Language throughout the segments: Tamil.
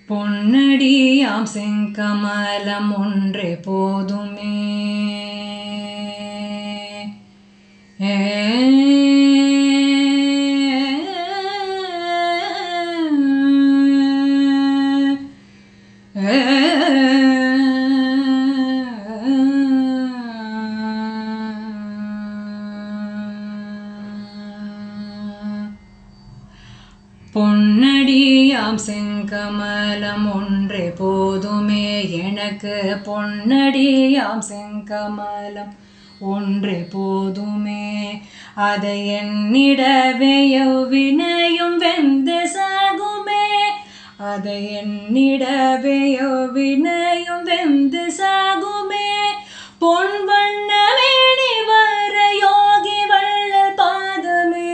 பொன்னடியாம் செங்கமலம் ஒன்றே போதுமே ஏ பொன்னடியாம் செங்கமலம் ஒன்றே போதுமே எனக்கு பொன்னடியாம் செங்கமலம் ஒன்றே போதுமே அதை எண்ணிடவே எவ்வினையும் வெந்து சாகுமே அதை எண்ணிடவே எவ்வினையும் வெந்து சாகுமே பொன் வண்ணமேனி வர யோகி வள்ளல் பாதமே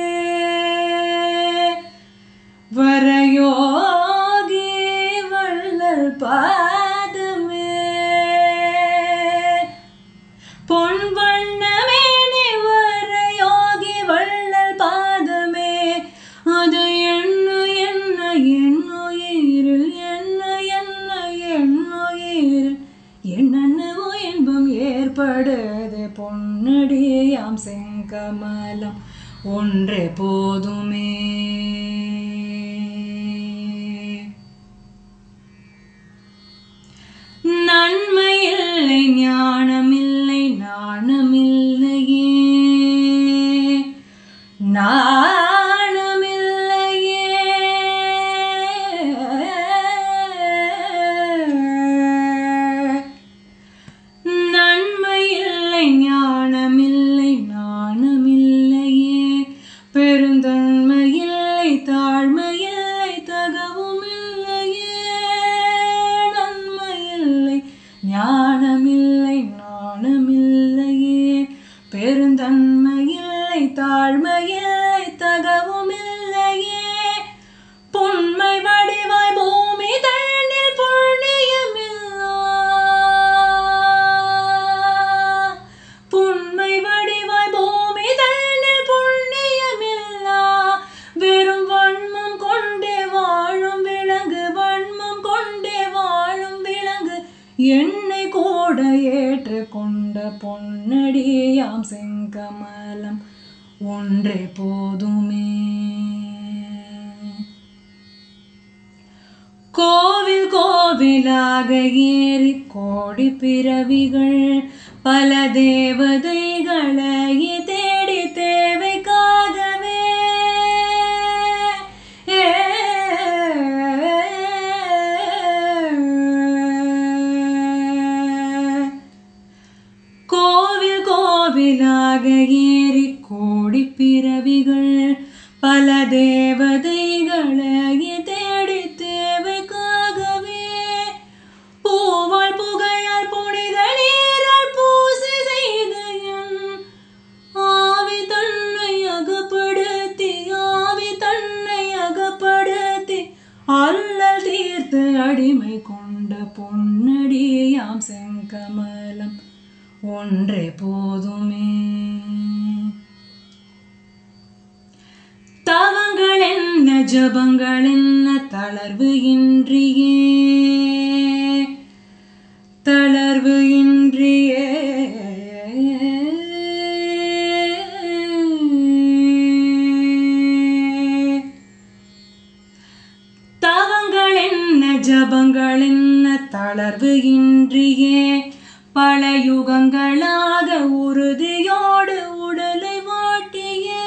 வரயோகி வள்ளல் பாதமே பொன் வண்ணமேனி வரயோகி வள்ளல் பாதமே அது என்ன என்ன என்னுயிரில் என்ன என்ன என்னுயிரில் என்னென்னவோ இன்பம் ஏற்படுது பொன்னடியாம் செங்கமலம் ஒன்றே போதுமே நன்மையில்லை ஞானமில்லை நாணமில்லையே நாணமில்லையே நன்மையில்லை ஞானமில்லை நாணமில்லையே பெருந்தன்மையில்லை தாழ்மையில்லை தகவும் இல்லையே நன்மையில்லை ஞானமில்லை நாணமில்லையே பெருந்தன்மையில்லை தாழ்மையில்லை தகவும் இல்லையே பொன்மை வடிவாய் பூமி தண்ணில் புண்ணியமில்லா புன்மை வடிவாய் பூமி தண்ணில் புண்ணியமில்லா வெறும் வன்மம் கொண்டே வாழும் விலங்கு வன்மம் கொண்டே வாழும் விலங்கு என்னை கூட ஏற்றுக்கொண்ட பொன்னடியாம் செங்கமலம் ஒன்றே போதுமே கோவில் கோவிலாக ஏறி கோடி பிறவிகள் பல தேவதைகளை தேடி தேவைக்காகவே ஏ கோவில் கோவிலாக ஏறி கோடி பிறவிகள் பல தேவதைகளை தேடி தேவைக்காகவே பூவால் புகையால் புனித நீரால் பூசை செய்த என் ஆவி தன்னை அகப்படுத்தி ஆவி தன்னை அகப்படுத்தி அல்லல் தீர்த்து அடிமை கொண்ட பொன்னடியாம் செங்கமலம் ஒன்றே போதுமே தவங்கள் என்ன ஜபங்கள் என்ன தளர்வு இன்றியே தளர்வு இன்றியே தவங்கள் என்ன ஜபங்கள் என்ன தளர்வு இன்றியே பல யுகங்களாக உறுதியோடு உடலை வாட்டியே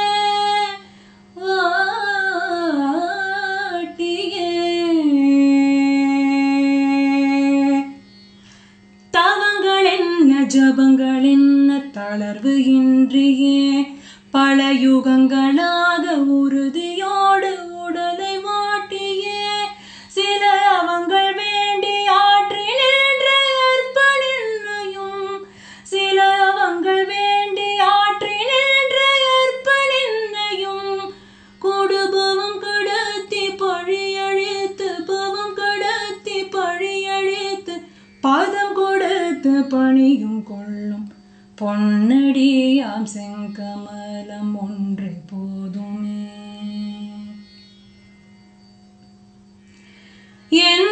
வாட்டியே தவங்கள் என்ன ஜபங்கள் என்ன தளர்வு இன்றியே பல யுகங்களாக உறுதியோடு உடலை வாட்டியே சில அவங்கள் வேண்டி ஆற்றி நின்ற அர்ப்பணின்னையும் சில அவங்கள் வேண்டி ஆற்றி நின்ற அர்ப்பணின்னையும் கொடுபவம் கடத்தி பழியழித்து பவம் கடத்தி பழியழித்து பதம் கொடுத்து பணியும் கொள்ளும் பொன்னடியாம் செங்கமலம் ஒன்று போதுமே என்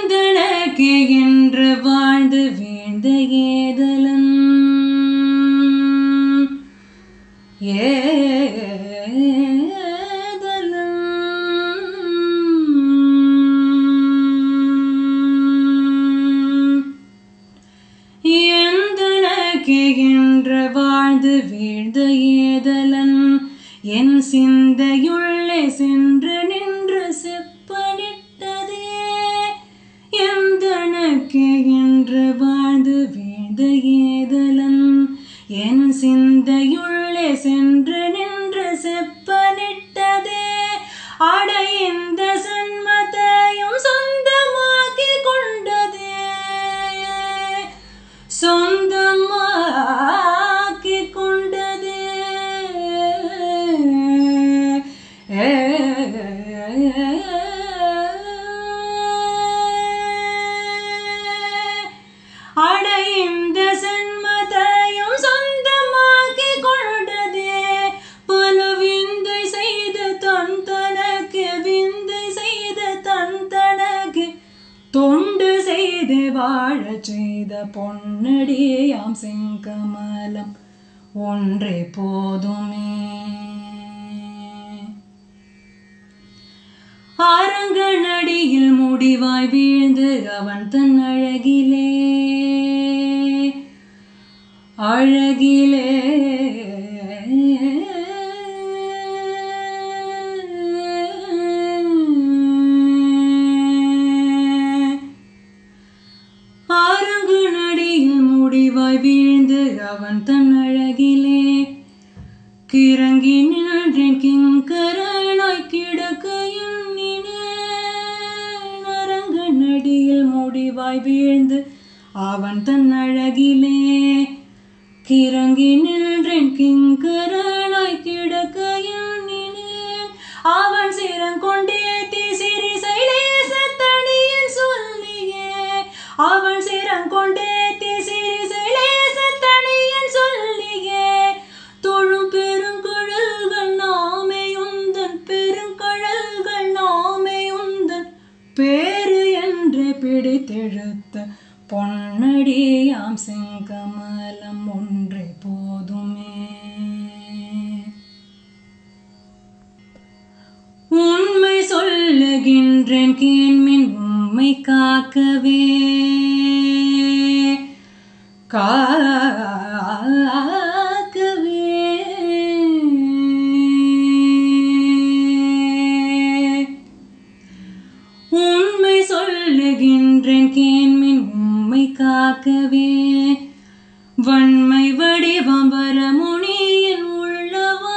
எந்தனக்கே என்று வாழ்ந்து வீழ்ந்த ஏதலன் ஏதலன் எந்தனக்கே என்று வாழ்ந்து வீழ்ந்த ஏதலன் என் சிந்தையுள்ளே சென்று நின்று செப்பனிட்டதே எந்தனக்கே என்று வாழ்ந்து வீழ்ந்த ஏதலன் என் சிந்தையுள்ளே சென்று நின்று செப்பனிட்டதே அட இந்த சன்மத்தையும் சொந்தமாக்கி கொண்டதே சொந்தமாக்கி கொண்டதே அட இந்த சன்மத்தையும் சொந்தமாக்கி கொண்டதே பல விந்தை செய்த தன் தனக்கு விந்தை செய்த தன் தனக்கு தொண்டு செய்து வாழச் செய்த பொன்னடியாம் செங்கமலம் ஒன்றே போதுமே அரங்கனடியில் முடிவாய் வீழ்ந்து அவன் தன் அழகிலே அழகிலே ஆரங்கு நடியில் முடிவாய் வீழ்ந்து அவன் தன் அழகிலே கிறங்கி நின்றேன் கிங்கரனாய் கிடக்க எண்ணினேன் அரங்க நடியில் முடிவாய் வீழ்ந்து அவன் தன் அழகிலே கிறங்கி நின்றேன் கிங்கரனாய் கிடக்க எண்ணினேன் அவன் சிறங்கொண்டேத்தி சிறி சைலேச தனியன் சொல்லியே அவன் சிறங்கொண்டேத்தி சிறி சைலேச தனியன் சொல்லியே தொழும் பெருங்கழல்கள் நாமே உந்தன் பெருங்கழல்கள் நாமே உந்தன் பேரு என்று பிடித்தெழுத்த பொன்னடியாம் செங்கமலம் ஒன்றே போதுமே உண்மை சொல்லுகின்றேன் கேண்மின் உண்மை காக்கவே காக்கவே உண்மை சொல்லுகின்றேன் கேண்மின் உண்மை காக்கவே வன்மை வடிவம் வரமுனியின் உள்ள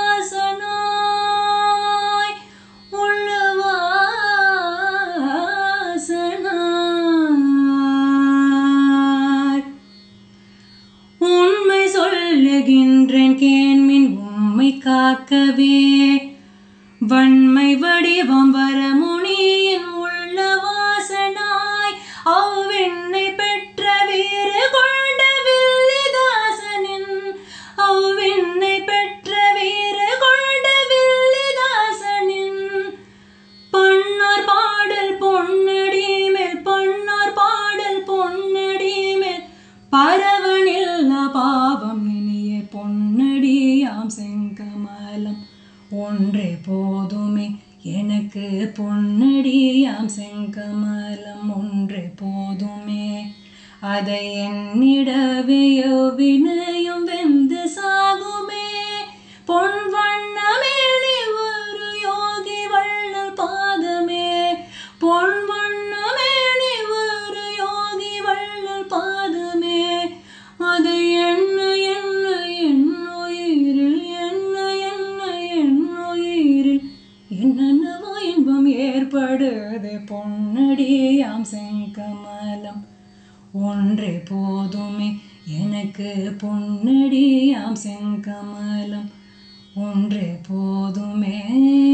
வாசனாய் உள்ள வாசனாய் உண்மை சொல்லுகின்றேன் கேண்மின் உண்மை காக்கவே வன்மை வடிவம் வரமுனியின் உள்ள வாசனாய் அவ்வெண்ணை பெற்ற வீறு கொண்ட வில்லிதாசனின் அவ்வெண்ணை பெற்ற வீறு கொண்ட வில்லிதாசனின் பண்ணார் பாடல் பொன்னடி மேல் பண்ணார் பாடல் பொன்னடி மேல் பரவனில்ல பாவம் இனிய பொன்னடியாம் செங்கமலம் ஒன்றே போதுமே எனக்கு பொன்னடியாம் செங்கமலம் ஒன்றே போதுமே அதை என்னிடவையோ வினயம் வெந்து சாகுமே பொன் வண்ணமே நீ ஒரு யோகி வள்ளல் பாதமே பொன் வண்ணமே நீ ஒரு யோகி வள்ளல் பாதமே அது என்ன என்ன என்னுயிரில் என்ன என்ன என்னுயிரில் என்னென்னவோ இன்பம் ஏற்படுது பொன்னடியாம் செங்கமலம் ஒன்றே போதுமே எனக்கு பொன்னடியாம் செங்கமலம் ஒன்றே போதுமே